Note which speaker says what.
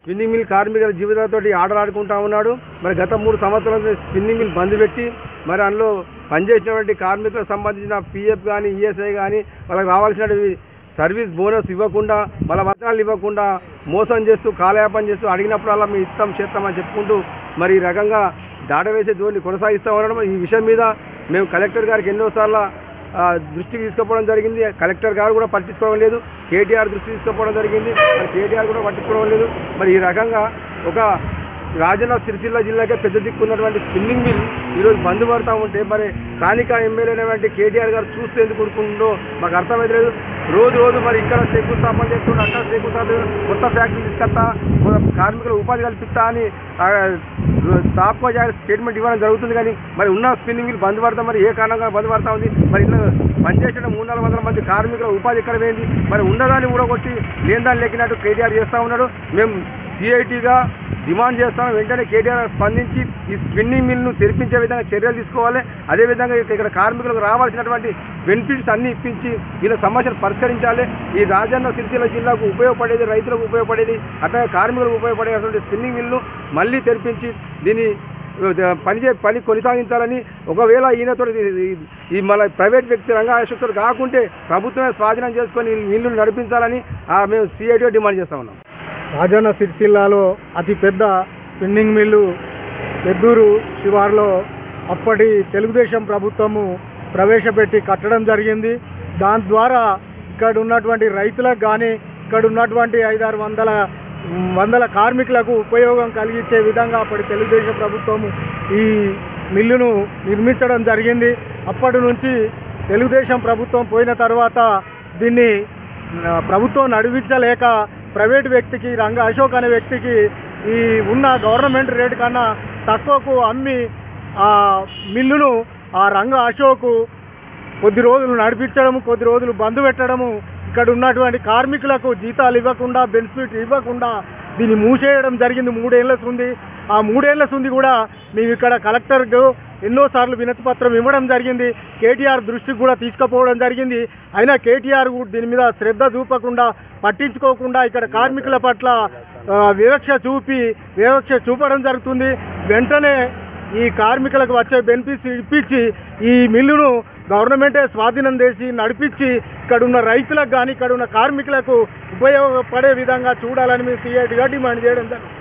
Speaker 1: spinning mill కార్మికుల జీవితాలతో ఆటలాడుకుంటా ఉన్నాడు మరి గత మూడు సంవత్సరాల నుంచి స్పిన్నింగ్ మిల్ బంద్ పెట్టి మరి అందులో పనిచేసినటువంటి కార్మికులకు సంబంధించిన పిఎఫ్ కానీ ఈఎస్ఐ కానీ వాళ్ళకి రావాల్సినవి సర్వీస్ బోనస్ ఇవ్వకుండా వాళ్ళ వచనాలు ఇవ్వకుండా మోసం చేస్తూ కాలయాపన చేస్తూ అడిగినప్పుడల్లా మీ ఇస్తాం చేస్తామని చెప్పుకుంటూ మరి ఈ రకంగా దాటవేసే ధోరణి కొనసాగిస్తూ ఉండడం ఈ విషయం మీద మేము కలెక్టర్ గారికి ఎన్నోసార్లు ఆ, దృష్టికి తీసుకుపోవడం జరిగింది కలెక్టర్ గారు కూడా పట్టించుకోవడం లేదు కేటీఆర్ దృష్టికి తీసుకుపోవడం జరిగింది మరి కేటీఆర్ కూడా పట్టించుకోవడం లేదు మరి ఈ రకంగా ఒక రాజన్న సిరిసిల్ల జిల్లాకే పెద్ద దిక్కున్నటువంటి స్పిన్నింగ్ మిల్ ఈరోజు బంద్ పడతా ఉంటే మరి స్థానిక ఎమ్మెల్యే అయినటువంటి కేటీఆర్ గారు చూస్తూ ఎందుకు కూడుకుంటుందో మాకు అర్థమైతే లేదు రోజు రోజు మరి ఇక్కడ శంకుస్థాపన చేస్తుండే అక్కడ శంకుస్థాపన చేస్తుండే, కొత్త ఫ్యాక్టరీ తీసుకొస్తా కొత్త కార్మికులకు ఉపాధి కల్పిస్తా అని ఆ, తాపకో జాగ్రత్త స్టేట్మెంట్ ఇవ్వడం జరుగుతుంది కానీ మరి ఉన్న స్పిన్నింగ్ మిల్ బంద్ పడతా మరి ఏ కారణంగా బంద్ పడతా ఉంది మరి ఇంట్లో పనిచేసిన మూడు నాలుగు వందల మంది కార్మికుల ఉపాధి ఎక్కడ పోయింది మరి ఉన్నదాన్ని ఊడగొట్టి లేని దాన్ని లెక్కినట్టు కేటీఆర్ చేస్తూ ఉన్నాడు మేము సిఐటిగా డిమాండ్ చేస్తాం వెంటనే కేటీఆర్ స్పందించి ఈ స్పిన్నింగ్ మిల్ను తెరిపించే విధంగా చర్యలు తీసుకోవాలి అదేవిధంగా ఇక్కడ ఇక్కడ కార్మికులకు రావాల్సినటువంటి బెనిఫిట్స్ అన్నీ ఇప్పించి వీళ్ళ సమస్యలు పరిష్కరించాలి ఈ రాజన్న సిరిసిల్ల జిల్లాకు ఉపయోగపడేది రైతులకు ఉపయోగపడేది అట్లాగే కార్మికులకు ఉపయోగపడేటువంటి స్పిన్నింగ్ మిల్ను మళ్ళీ తెరిపించి దీన్ని పని చే పని కొనసాగించాలని ఒకవేళ ఈయనతో ఈ మన ప్రైవేట్ వ్యక్తి రంగాశక్తులు కాకుంటే ప్రభుత్వమే స్వాధీనం చేసుకొని మిల్లును నడిపించాలని ఆ, మేము సిఐటిగా డిమాండ్ చేస్తా ఉన్నాం
Speaker 2: రాజన్న సిరిసిల్లాలో అతిపెద్ద స్పిన్నింగ్ మిల్లు పెద్దూరు శివారులో అప్పటి తెలుగుదేశం ప్రభుత్వము ప్రవేశపెట్టి కట్టడం జరిగింది దాని ద్వారా ఇక్కడ ఉన్నటువంటి రైతులకు కానీ ఇక్కడ ఉన్నటువంటి ఐదారు వందల వందల కార్మికులకు ఉపయోగం కలిగించే విధంగా అప్పటి తెలుగుదేశం ప్రభుత్వము ఈ మిల్లును నిర్మించడం జరిగింది అప్పటి నుంచి తెలుగుదేశం ప్రభుత్వం పోయిన తర్వాత దీన్ని ఆ, ప్రభుత్వం నడిపించలేక ప్రైవేట్ వ్యక్తికి రంగ అశోక్ అనే వ్యక్తికి ఈ ఉన్న గవర్నమెంట్ రేటు కన్నా తక్కువకు అమ్మి ఆ మిల్లును ఆ రంగ అశోకు కొద్ది రోజులు నడిపించడము కొద్ది రోజులు బంద్ పెట్టడము ఇక్కడ ఉన్నటువంటి కార్మికులకు జీతాలు ఇవ్వకుండా బెనిఫిట్ ఇవ్వకుండా దీన్ని మూసేయడం జరిగింది మూడేళ్ల ఉంది ఆ మూడేళ్ల ఉంది కూడా మేము ఇక్కడ కలెక్టర్కు ఎన్నోసార్లు వినతి పత్రం ఇవ్వడం జరిగింది కేటీఆర్ దృష్టికి కూడా తీసుకుపోవడం జరిగింది అయినా కేటీఆర్ కూడా దీని మీద శ్రద్ధ చూపకుండా పట్టించుకోకుండా ఇక్కడ కార్మికుల పట్ల ఆ, వివక్ష చూపి వివక్ష చూపడం జరుగుతుంది వెంటనే ఈ కార్మికులకు వచ్చే బెనిఫిట్స్ ఇప్పించి ఈ మిల్లును గవర్నమెంటే స్వాధీనం చేసి నడిపించి ఇక్కడ ఉన్న రైతులకు కానీ ఇక్కడ ఉన్న కార్మికులకు ఉపయోగపడే విధంగా చూడాలని మేము సిఐటిగా డిమాండ్ చేయడం జరిగింది